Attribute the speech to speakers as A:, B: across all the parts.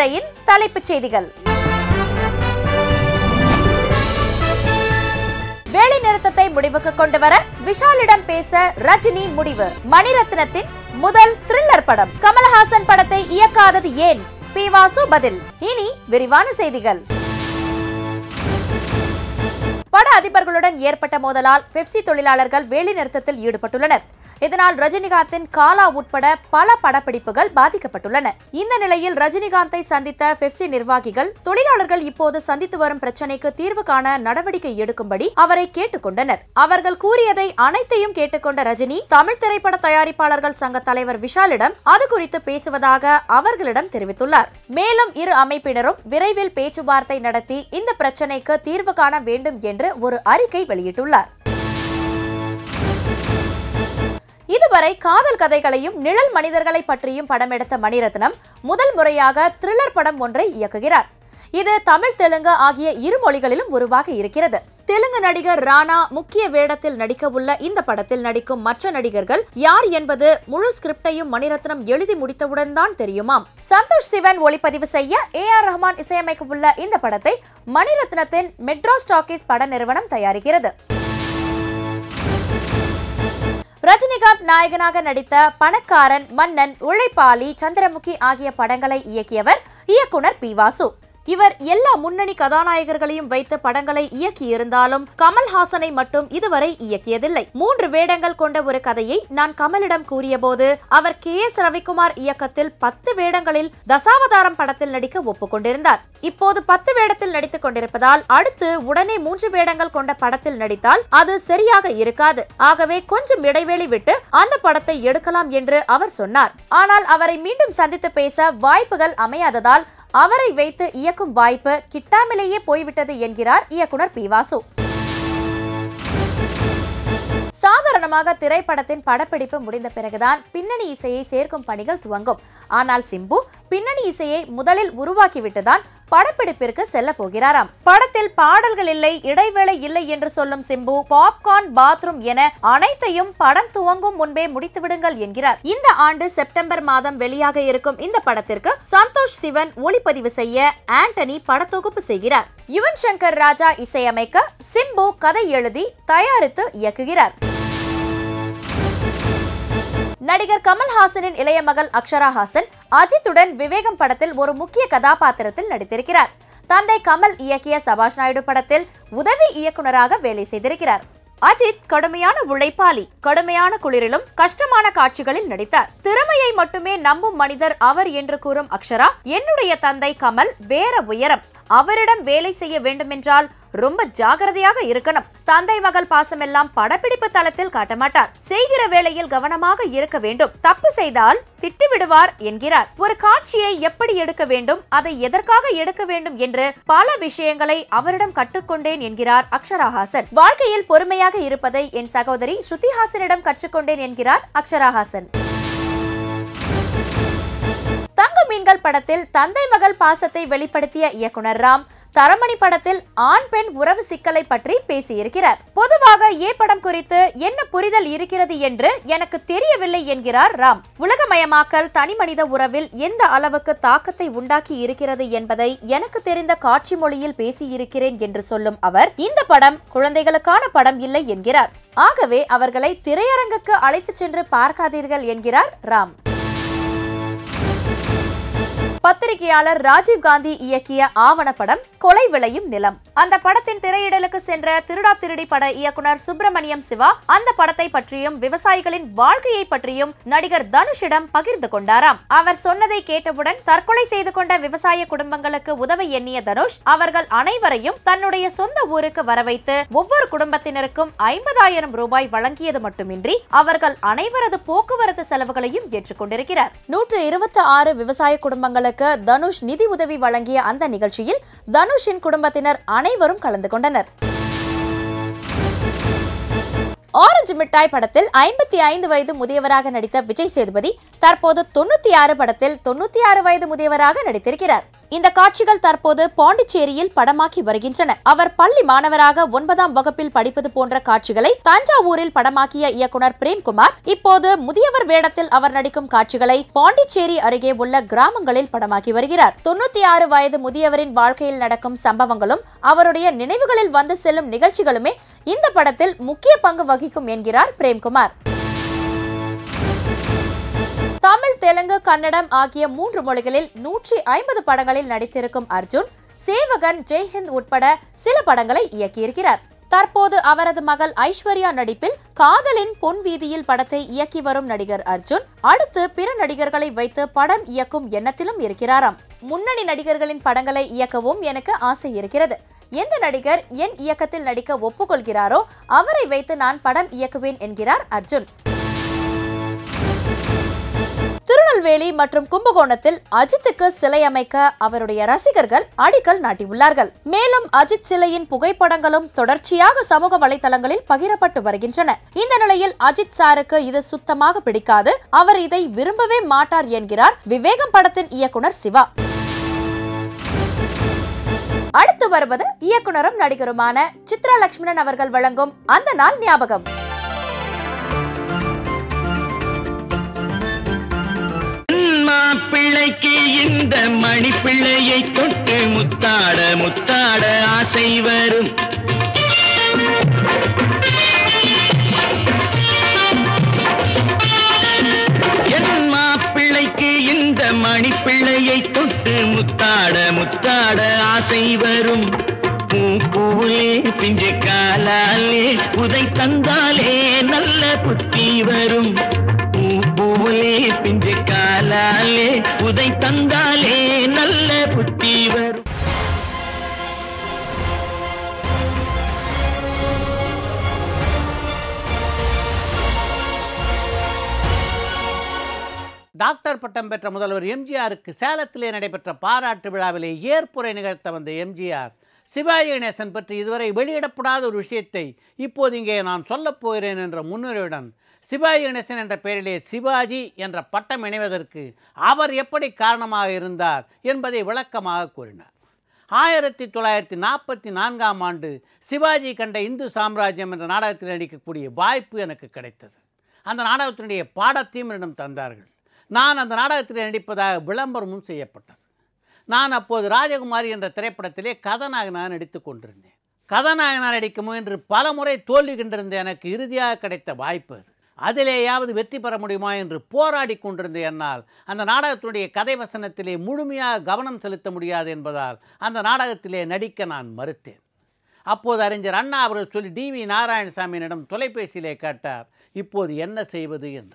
A: திரையின் தலைப்புச் செய்திகள் வேலை நிறுத்தத்தை முடிவுக்கு கொண்டு வர விஷாலிடம் பேச ரஜினி முடிவு மணிரத்னத்தின் முதல் த்ரில்லர் படம் கமலஹாசன் படத்தை இயக்காதது ஏன் பி வாசு பதில் இனி விரிவான செய்திகள் பட அதிபர்களுடன் ஏற்பட்ட மோதலால் பெப்சி தொழிலாளர்கள் வேலைநிறுத்தத்தில் ஈடுபட்டுள்ளனர் இதனால் ரஜினிகாந்தின் காலா உட்பட பல படப்பிடிப்புகள் பாதிக்கப்பட்டுள்ளன இந்த நிலையில் ரஜினிகாந்தை சந்தித்த பெப்சி நிர்வாகிகள் தொழிலாளர்கள் இப்போது சந்தித்து வரும் பிரச்சனைக்கு தீர்வு காண நடவடிக்கை எடுக்கும்படி அவரை கேட்டுக்கொண்டனர் அவர்கள் கூறியதை அனைத்தையும் கேட்டுக்கொண்ட ரஜினி தமிழ் திரைப்பட தயாரிப்பாளர்கள் சங்க தலைவர் விஷாலிடம் அது குறித்து பேசுவதாக அவர்களிடம் தெரிவித்துள்ளார் மேலும் இரு அமைப்பினரும் விரைவில் பேச்சுவார்த்தை நடத்தி இந்த பிரச்சனைக்கு தீர்வு காண வேண்டும் என்று ஒரு அறிக்கை வெளியிட்டுள்ளார் இதுவரை காதல் கதைகளையும் நிழல் மனிதர்களை பற்றியும் படம் எடுத்த மணிரத்னம் முதல் முறையாக த்ரில்லர் படம் ஒன்றை இயக்குகிறார் இது தமிழ் தெலுங்கு ஆகிய இரு மொழிகளிலும் உருவாக இருக்கிறது தெலுங்கு நடிகர் ராணா முக்கிய வேடத்தில் நடிக்க உள்ள இந்த படத்தில் நடிக்கும் மற்ற நடிகர்கள் யார் என்பது முழு ஸ்கிரிப்டையும் மணிரத்னம் எழுதி முடித்தவுடன் தான் தெரியுமாம் சந்தோஷ் சிவன் ஒளிப்பதிவு செய்ய ஏ ஆர் ரஹ்மான் இசையமைக்க உள்ள இந்த படத்தை மணிரத்னத்தின் மெட்ரோ ஸ்டாக்கிஸ் பட நிறுவனம் தயாரிக்கிறது ரஜினிகாந்த் நாயகனாக நடித்த பணக்காரன் மன்னன் உழைப்பாளி சந்திரமுகி ஆகிய படங்களை இயக்கியவர் இயக்குனர் பி வாசு இவர் எல்லா முன்னணி கதாநாயகர்களையும் வைத்து படங்களை இயக்கியிருந்தாலும் கமல்ஹாசனை மட்டும் இதுவரை இயக்கியதில்லை மூன்று வேடங்கள் கொண்ட ஒரு கதையை நான் கமலிடம் கூறியபோது அவர் கே எஸ் ரவிக்குமார் இயக்கத்தில் பத்து வேடங்களில் தசாவதாரம் படத்தில் நடிக்க ஒப்புக்கொண்டிருந்தார் இப்போது பத்து வேடத்தில் நடித்துக் கொண்டிருப்பதால் அடுத்து உடனே மூன்று வேடங்கள் கொண்ட படத்தில் நடித்தால் அது சரியாக இருக்காது ஆகவே கொஞ்சம் இடைவெளி விட்டு அந்த படத்தை எடுக்கலாம் என்று அவர் சொன்னார் ஆனால் அவரை மீண்டும் சந்தித்து பேச வாய்ப்புகள் அமையாததால் அவரை வைத்து இயக்கும் வாய்ப்பு கிட்டாமலேயே போய்விட்டது என்கிறார் இயக்குனர் பி வாசு சாதாரணமாக திரைப்படத்தின் படப்பிடிப்பு முடிந்த பிறகுதான் பின்னணி இசையை சேர்க்கும் பணிகள் துவங்கும் ஆனால் சிம்பு பின்னணி இசையை முதலில் உருவாக்கிவிட்டுதான் படப்பிடிப்பிற்கு செல்ல போகிறாராம் படத்தில் பாடல்கள் இல்லை இடைவேளை இல்லை என்று சொல்லும் சிம்பு பாப்கார்ன் பாத்ரூம் என அனைத்தையும் படம் துவங்கும் முன்பே முடித்துவிடுங்கள் என்கிறார் இந்த ஆண்டு செப்டம்பர் மாதம் வெளியாக இருக்கும் இந்த படத்திற்கு சந்தோஷ் சிவன் ஒளிப்பதிவு செய்ய ஆண்டனி படத்தொகுப்பு செய்கிறார் யுவன் சங்கர் ராஜா இசையமைக்க சிம்பு கதை எழுதி தயாரித்து இயக்குகிறார் நடிகர் கமல்ஹாசனின் இளைய மகள் அக்ஷரா ஹாசன் அஜித்துடன் விவேகம் படத்தில் ஒரு முக்கிய கதாபாத்திரத்தில் நடித்திருக்கிறார் தந்தை கமல் இயக்கிய சபாஷ் நாயுடு படத்தில் உதவி இயக்குனராக வேலை செய்திருக்கிறார் அஜித் கடுமையான உழைப்பாளி கடுமையான குளிரிலும் கஷ்டமான காட்சிகளில் நடித்தார் திறமையை மட்டுமே நம்பும் மனிதர் அவர் என்று கூறும் அக்ஷரா என்னுடைய தந்தை கமல் வேற உயரம் அவரிடம் வேலை செய்ய வேண்டுமென்றால் ரொம்ப ஜாகிரதையாக இருக்கணும் தந்தை மகள் பாசமெல்லாம் படப்பிடிப்பு தளத்தில் காட்ட மாட்டார் செய்கிற வேளையில் கவனமாக இருக்க வேண்டும் தப்பு செய்தால் திட்டி விடுவார் என்கிறார் ஒரு காட்சியை எப்படி எடுக்க வேண்டும் அதை எதற்காக எடுக்க வேண்டும் என்று பல விஷயங்களை அவரிடம் கற்றுக்கொண்டேன் என்கிறார் அக்ஷராஹாசன் வாழ்க்கையில் பொறுமையாக இருப்பதை என் சகோதரி ஸ்ருதிஹாசனிடம் கற்றுக்கொண்டேன் என்கிறார் அக்ஷராஹாசன் தங்க மீன்கள் படத்தில் தந்தை மகள் பாசத்தை வெளிப்படுத்திய இயக்குனர் ராம் தரமணி படத்தில் ஆண் பெண் உறவு சிக்கலை பற்றி பேசியிருக்கிறார் பொதுவாக ஏ படம் குறித்து என்ன புரிதல் இருக்கிறது என்று எனக்கு தெரியவில்லை என்கிறார் ராம் உலகமயமாக்கல் தனி மனித உறவில் எந்த அளவுக்கு தாக்கத்தை உண்டாக்கி இருக்கிறது என்பதை எனக்கு தெரிந்த காட்சி மொழியில் பேசியிருக்கிறேன் என்று சொல்லும் அவர் இந்த படம் குழந்தைகளுக்கான படம் இல்லை என்கிறார் ஆகவே அவர்களை திரையரங்குக்கு அழைத்துச் சென்று பார்க்காதீர்கள் என்கிறார் ராம் பத்திரிகையாளர் ராஜீவ் காந்தி இயக்கிய ஆவணப்படம் கொலை விளையும் நிலம் அந்த படத்தின் திரையிடலுக்கு சென்ற திருடா திருடி பட இயக்குனர் சுப்பிரமணியம் சிவா அந்த படத்தை பற்றியும் விவசாயிகளின் வாழ்க்கையை பற்றியும் நடிகர் தனுஷிடம் பகிர்ந்து கொண்டாராம் அவர் சொன்னதை கேட்டவுடன் தற்கொலை செய்து கொண்ட விவசாய குடும்பங்களுக்கு உதவ எண்ணிய தனுஷ் அவர்கள் அனைவரையும் தன்னுடைய சொந்த ஊருக்கு வரவைத்து ஒவ்வொரு குடும்பத்தினருக்கும் ஐம்பதாயிரம் ரூபாய் வழங்கியது மட்டுமின்றி அவர்கள் அனைவரது போக்குவரத்து செலவுகளையும் ஏற்றுக்கொண்டிருக்கிறார் நூற்று இருபத்தி ஆறு விவசாய குடும்பங்களுக்கு தனுஷ் நிதி உதவி வழங்கிய அந்த நிகழ்ச்சியில் தனுஷின் குடும்பத்தினர் அனைவரும் கலந்து கொண்டனர் ஆரஞ்சு மிட்டாய் படத்தில் ஐம்பத்தி ஐந்து வயது முதியவராக நடித்த விஜய் சேதுபதி தற்போது தொண்ணூத்தி ஆறு படத்தில் தொண்ணூத்தி ஆறு வயது முதியவராக நடித்திருக்கிறார் இந்த காட்சிகள் தற்போது பாண்டிச்சேரியில் படமாக்கி வருகின்றன அவர் பள்ளி மாணவராக ஒன்பதாம் வகுப்பில் படிப்பது போன்ற காட்சிகளை தஞ்சாவூரில் படமாக்கிய இயக்குனர் பிரேம்குமார் இப்போது முதியவர் வேடத்தில் அவர் நடிக்கும் காட்சிகளை பாண்டிச்சேரி அருகே உள்ள கிராமங்களில் படமாக்கி வருகிறார் தொண்ணூத்தி ஆறு வயது முதியவரின் வாழ்க்கையில் நடக்கும் சம்பவங்களும் அவருடைய நினைவுகளில் வந்து செல்லும் நிகழ்ச்சிகளுமே இந்த படத்தில் முக்கிய பங்கு வகிக்கும் என்கிறார் பிரேம்குமார் தமிழ் தெலுங்கு கன்னடம் ஆகிய மூன்று மொழிகளில் நூற்றி ஐம்பது படங்களில் நடித்திருக்கும் அர்ஜுன் சேவகன் ஜெய்ஹிந்த் உட்பட சில படங்களை இயக்கியிருக்கிறார் தற்போது அவரது மகள் ஐஸ்வர்யா நடிப்பில் காதலின் பொன் வீதியில் படத்தை இயக்கி வரும் நடிகர் அர்ஜுன் அடுத்து பிற நடிகர்களை வைத்து படம் இயக்கும் எண்ணத்திலும் இருக்கிறாராம் முன்னணி நடிகர்களின் படங்களை இயக்கவும் எனக்கு ஆசை இருக்கிறது எந்த நடிகர் என் இயக்கத்தில் நடிக்க ஒப்புக்கொள்கிறாரோ அவரை வைத்து நான் படம் இயக்குவேன் என்கிறார் அர்ஜுன் திருநெல்வேலி மற்றும் கும்பகோணத்தில் அஜித்துக்கு சிலை அமைக்க அவருடைய ரசிகர்கள் அடிக்கல் நாட்டியுள்ளார்கள் மேலும் அஜித் சிலையின் புகைப்படங்களும் தொடர்ச்சியாக சமூக வலைதளங்களில் பகிரப்பட்டு வருகின்றன இந்த நிலையில் அஜித் சாருக்கு இது சுத்தமாக பிடிக்காது அவர் இதை விரும்பவே மாட்டார் என்கிறார் விவேகம் படத்தின் இயக்குனர் சிவா அடுத்து வருவது இயக்குனரும் நடிகருமான சித்ரா லட்சுமணன் அவர்கள் வழங்கும் அந்த நாள் ஞாபகம்
B: மாப்பிள்ளைக்கு இந்த மணிப்பிள்ளையை தொட்டு முத்தாட முத்தாட ஆசை வரும் என் மாப்பிள்ளைக்கு இந்த மணிப்பிள்ளையை தொட்டு முத்தாட முத்தாட ஆசை வரும் பூ பூவே பிஞ்சு காலாலே உதை தந்தாலே நல்ல புத்தி வரும் பூ பூவே பிஞ்சு காலாலே உதை தந்தாலே நல்ல புத்தி வரும்
C: டாக்டர் பட்டம் பெற்ற முதல்வர் எம்ஜிஆருக்கு சேலத்திலே நடைபெற்ற பாராட்டு விழாவிலே ஏற்புரை நிகழ்த்த வந்த எம்ஜிஆர் சிவாஜி கணேசன் பற்றி இதுவரை வெளியிடப்படாத ஒரு விஷயத்தை இப்போது இங்கே நான் சொல்லப் போகிறேன் என்ற முன்னுரையுடன் சிவாஜி கணேசன் என்ற பெயரிலே சிவாஜி என்ற பட்டம் இணைவதற்கு அவர் எப்படி காரணமாக இருந்தார் என்பதை விளக்கமாக கூறினார் ஆயிரத்தி தொள்ளாயிரத்தி நாற்பத்தி நான்காம் ஆண்டு சிவாஜி கண்ட இந்து சாம்ராஜ்யம் என்ற நாடகத்தில் நடிக்கக்கூடிய வாய்ப்பு எனக்கு கிடைத்தது அந்த நாடகத்தினுடைய பாடத்தையும் என்னிடம் தந்தார்கள் நான் அந்த நாடகத்தில் நடிப்பதாக விளம்பரமும் செய்யப்பட்டது நான் அப்போது ராஜகுமாரி என்ற திரைப்படத்திலே கதாநாயகனாக நடித்துக் கொண்டிருந்தேன் கதாநாயகனாக நடிக்க முயன்று பல முறை தோல்வி கண்டிருந்த எனக்கு இறுதியாக கிடைத்த வாய்ப்பு அது அதிலேயாவது வெற்றி பெற முடியுமா என்று போராடி கொண்டிருந்த என்னால் அந்த நாடகத்தினுடைய கதை வசனத்திலே முழுமையாக கவனம் செலுத்த முடியாது என்பதால் அந்த நாடகத்திலே நடிக்க நான் மறுத்தேன் அப்போது அறிஞர் அண்ணா அவர்கள் சொல்லி டி வி நாராயணசாமியினிடம் தொலைபேசியிலே கேட்டார் இப்போது என்ன செய்வது என்று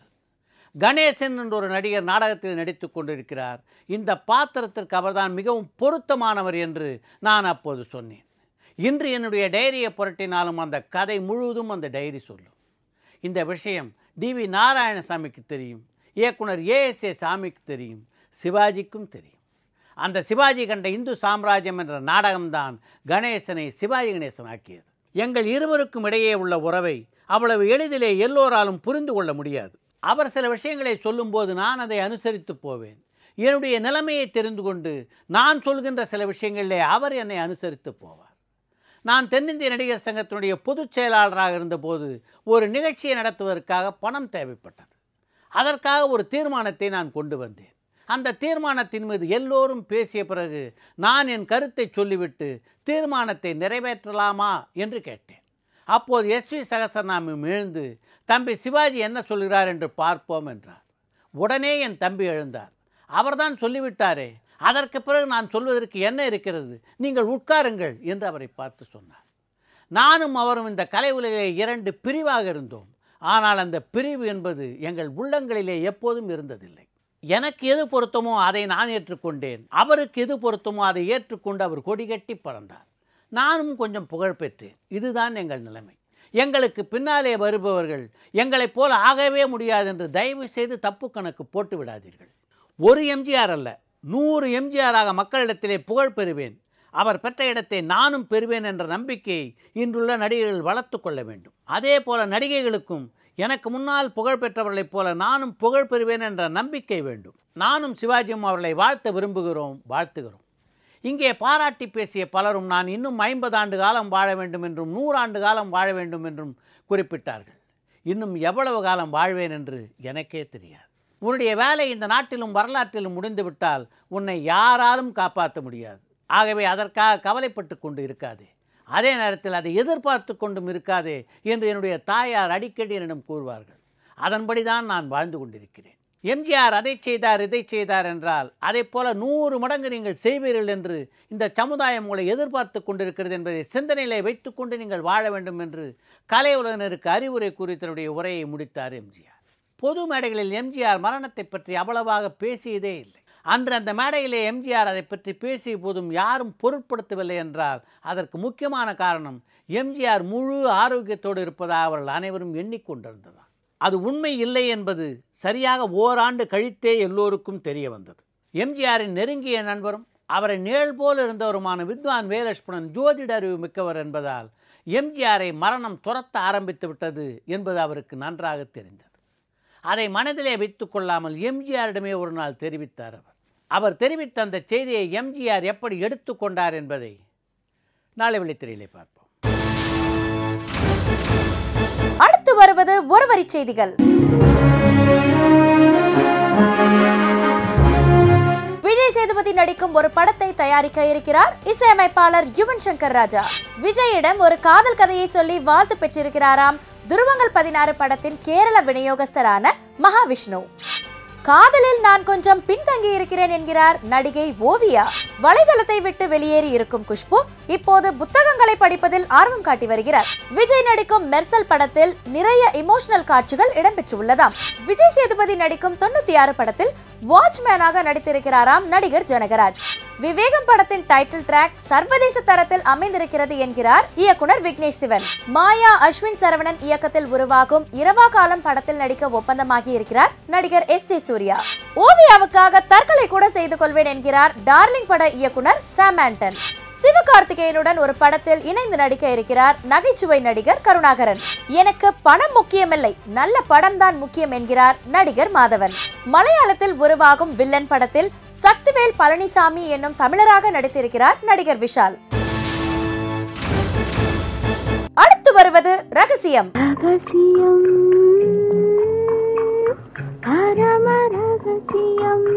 C: கணேசன் என்ற ஒரு நடிகர் நாடகத்தில் நடித்து கொண்டிருக்கிறார் இந்த பாத்திரத்திற்கு அவர்தான் மிகவும் பொருத்தமானவர் என்று நான் அப்போது சொன்னேன் இன்று என்னுடைய டைரியை புரட்டினாலும் அந்த கதை முழுவதும் அந்த டைரி சொல்லும் இந்த விஷயம் டி வி நாராயணசாமிக்கு தெரியும் இயக்குனர் ஏஎஸ் ஏ சாமிக்கு தெரியும் சிவாஜிக்கும் தெரியும் அந்த சிவாஜி கண்ட இந்து சாம்ராஜ்யம் என்ற நாடகம்தான் கணேசனை சிவாஜி கணேசன் ஆக்கியது எங்கள் இருவருக்கும் இடையே உள்ள உறவை அவ்வளவு எளிதிலே எல்லோராலும் புரிந்து கொள்ள முடியாது அவர் சில விஷயங்களை சொல்லும்போது நான் அதை அனுசரித்து போவேன் என்னுடைய நிலைமையை தெரிந்து கொண்டு நான் சொல்கின்ற சில விஷயங்களிலே அவர் என்னை அனுசரித்து போவார் நான் தென்னிந்திய நடிகர் சங்கத்தினுடைய பொதுச் செயலாளராக இருந்தபோது ஒரு நிகழ்ச்சியை நடத்துவதற்காக பணம் தேவைப்பட்டது அதற்காக ஒரு தீர்மானத்தை நான் கொண்டு வந்தேன் அந்த தீர்மானத்தின் மீது எல்லோரும் பேசிய பிறகு நான் என் கருத்தை சொல்லிவிட்டு தீர்மானத்தை நிறைவேற்றலாமா என்று கேட்டேன் அப்போது எஸ் வி சகசரநாமம் எழுந்து தம்பி சிவாஜி என்ன சொல்கிறார் என்று பார்ப்போம் என்றார் உடனே என் தம்பி எழுந்தார் அவர்தான் சொல்லிவிட்டாரே அதற்கு பிறகு நான் சொல்வதற்கு என்ன இருக்கிறது நீங்கள் உட்காருங்கள் என்று அவரை பார்த்து சொன்னார் நானும் அவரும் இந்த கலை உலகிலே இரண்டு பிரிவாக இருந்தோம் ஆனால் அந்த பிரிவு என்பது எங்கள் உள்ளங்களிலே எப்போதும் இருந்ததில்லை எனக்கு எது பொருத்தமோ அதை நான் ஏற்றுக்கொண்டேன் அவருக்கு எது பொருத்தமோ அதை ஏற்றுக்கொண்டு அவர் கொடிகட்டி பறந்தார் நானும் கொஞ்சம் புகழ் பெற்றேன் இதுதான் எங்கள் நிலைமை எங்களுக்கு பின்னாலே வருபவர்கள் எங்களைப் போல ஆகவே முடியாது என்று தயவு செய்து தப்பு கணக்கு போட்டு விடாதீர்கள் ஒரு எம்ஜிஆர் அல்ல நூறு எம்ஜிஆராக மக்களிடத்திலே புகழ் பெறுவேன் அவர் பெற்ற இடத்தை நானும் பெறுவேன் என்ற நம்பிக்கையை இன்றுள்ள நடிகர்கள் வளர்த்து கொள்ள வேண்டும் அதே போல நடிகைகளுக்கும் எனக்கு முன்னால் புகழ் பெற்றவர்களைப் போல நானும் புகழ் பெறுவேன் என்ற நம்பிக்கை வேண்டும் நானும் சிவாஜியும் அவர்களை வாழ்த்த விரும்புகிறோம் வாழ்த்துகிறோம் இங்கே பாராட்டி பேசிய பலரும் நான் இன்னும் ஐம்பது ஆண்டு காலம் வாழ வேண்டும் என்றும் நூறாண்டு காலம் வாழ வேண்டும் என்றும் குறிப்பிட்டார்கள் இன்னும் எவ்வளவு காலம் வாழ்வேன் என்று எனக்கே தெரியாது உன்னுடைய வேலை இந்த நாட்டிலும் வரலாற்றிலும் முடிந்துவிட்டால் உன்னை யாராலும் காப்பாற்ற முடியாது ஆகவே அதற்காக கவலைப்பட்டு கொண்டு இருக்காதே அதே நேரத்தில் அதை எதிர்பார்த்து கொண்டும் இருக்காதே என்று என்னுடைய தாயார் அடிக்கடி என்னிடம் கூறுவார்கள் அதன்படிதான் நான் வாழ்ந்து கொண்டிருக்கிறேன் எம்ஜிஆர் அதை செய்தார் இதை செய்தார் என்றால் அதைப் போல நூறு மடங்கு நீங்கள் செய்வீர்கள் என்று இந்த சமுதாயம் உங்களை எதிர்பார்த்து கொண்டிருக்கிறது என்பதை சிந்தனையிலே வைத்துக்கொண்டு நீங்கள் வாழ வேண்டும் என்று கலை உலகினருக்கு அறிவுரை கூறி தன்னுடைய உரையை முடித்தார் எம்ஜிஆர் பொது மேடைகளில் எம்ஜிஆர் மரணத்தை பற்றி அவ்வளவாக பேசியதே இல்லை அன்று அந்த மேடையிலே எம்ஜிஆர் அதை பற்றி பேசிய போதும் யாரும் பொருட்படுத்தவில்லை என்றால் அதற்கு முக்கியமான காரணம் எம்ஜிஆர் முழு ஆரோக்கியத்தோடு இருப்பதாக அவர்கள் அனைவரும் எண்ணிக்கொண்டிருந்ததாம் அது உண்மை இல்லை என்பது சரியாக ஓராண்டு கழித்தே எல்லோருக்கும் தெரிய வந்தது எம்ஜிஆரின் நெருங்கிய நண்பரும் அவரை நிழல் போல் இருந்தவருமான வித்வான் வேலட்சுமணன் ஜோதிட அறிவு மிக்கவர் என்பதால் எம்ஜிஆரை மரணம் துரத்த ஆரம்பித்து விட்டது என்பது அவருக்கு நன்றாக தெரிந்தது அதை மனதிலே வைத்துக் கொள்ளாமல் எம்ஜிஆரிடமே ஒரு நாள் தெரிவித்தார் அவர் அவர் தெரிவித்த அந்த செய்தியை எம்ஜிஆர் எப்படி எடுத்துக்கொண்டார் என்பதை நாளை வெளித்திரையிலே பார்ப்போம்
A: அடுத்து வருவது ஒருவரி செய்திகள் விஜய் சேதுபதி நடிக்கும் ஒரு படத்தை தயாரிக்க இருக்கிறார் இசையமைப்பாளர் யுவன் சங்கர் ராஜா விஜயிடம் ஒரு காதல் கதையை சொல்லி வாழ்த்து பெற்றிருக்கிறாராம் துருவங்கள் பதினாறு படத்தின் கேரள விநியோகஸ்தரான மகாவிஷ்ணு காதலில் நான் கொஞ்சம் பின்தங்கி இருக்கிறேன் என்கிறார் நடிகை ஓவியா வலைதளத்தை விட்டு வெளியேறி இருக்கும் குஷ்பு இப்போது புத்தகங்களை படிப்பதில் ஆர்வம் காட்டி வருகிறார் விஜய் நடிக்கும் மெர்சல் படத்தில் நிறைய இமோஷனல் காட்சிகள் இடம்பெற்றுள்ளதாம் விஜய் சேதுபதி நடிக்கும் தொண்ணூத்தி ஆறு படத்தில் வாட்ச்மேனாக நடித்திருக்கிறாராம் நடிகர் ஜனகராஜ் விவேகம் படத்தின் டைட்டில் ட்ராக் சர்வதேச தரத்தில் அமைந்திருக்கிறது என்கிறார் இயக்குனர் விக்னேஷ் சிவன் மாயா அஸ்வின் சரவணன் இயக்கத்தில் உருவாகும் இரவா காலம் படத்தில் நடிக்க ஒப்பந்தமாகி இருக்கிறார் நடிகர் எஸ் ஜே சூர்யா ஓவியாவுக்காக தற்கொலை கூட செய்து கொள்வேன் என்கிறார் டார்லிங் பட இயக்குனர் சாம் ஆண்டன் சிவகார்த்திகேயனுடன் ஒரு படத்தில் இணைந்து நடிக்க இருக்கிறார் நகைச்சுவை நடிகர் கருணாகரன் எனக்கு பணம் முக்கியமில்லை நல்ல படம் தான் முக்கியம் என்கிறார் நடிகர் மாதவன் மலையாளத்தில் உருவாகும் வில்லன் படத்தில் சக்திவேல் பழனிசாமி என்னும் தமிழராக நடித்திருக்கிறார் நடிகர் விஷால் அடுத்து வருவது ரகசியம்
D: ரகசியம் பரம ரகசியம்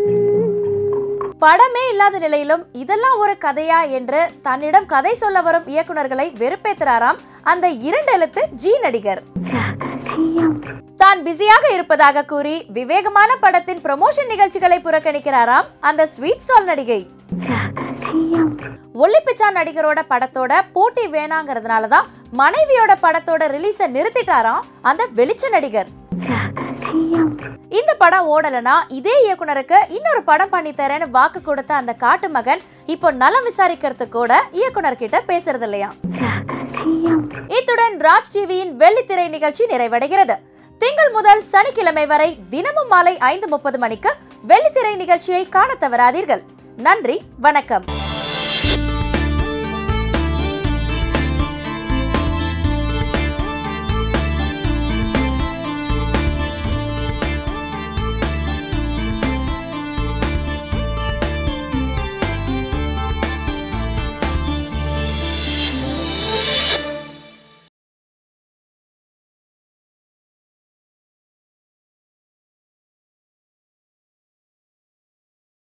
A: படமே இல்லாத நிலையிலும் இதெல்லாம் ஒரு கதையா என்று தன்னிடம் கதை சொல்ல வரும் இயக்குனர்களை வெறுப்பேத்துறாராம் அந்த இரண்டு எழுத்து ஜி நடிகர்
D: ரகசியம்
A: தான் பிஸியாக இருப்பதாக கூறி விவேகமான படத்தின் ப்ரமோஷன் நிகழ்ச்சிகளை புறக்கணிக்கிறாராம் அந்த ஸ்வீட் ஸ்டால் நடிகை
D: ரகசியம்
A: ஒல்லிப்பிச்சா நடிகரோட படத்தோட போட்டி வேணாங்கிறதுனால தான் மனைவியோட படத்தோட ரிலீஸை நிறுத்திட்டாராம் அந்த வெளிச்ச நடிகர்
D: ரகசியம்
A: இந்த படம் ஓடலனா இதே இயக்குனருக்கு இன்னொரு படம் பண்ணி தரேன்னு வாக்கு கொடுத்த அந்த காட்டு மகன் இப்போ நலம் விசாரிக்கிறதுக்கு கூட இயக்குனர் கிட்ட பேசுறது இல்லையா
D: ரகசியம்
A: இத்துடன் ராஜ் டிவியின் வெள்ளித்திரை நிகழ்ச்சி நிறைவடைகிறது திங்கள் முதல் சனிக்கிழமை வரை தினமும் மாலை ஐந்து முப்பது மணிக்கு வெள்ளித்திரை நிகழ்ச்சியை காண தவறாதீர்கள் நன்றி வணக்கம்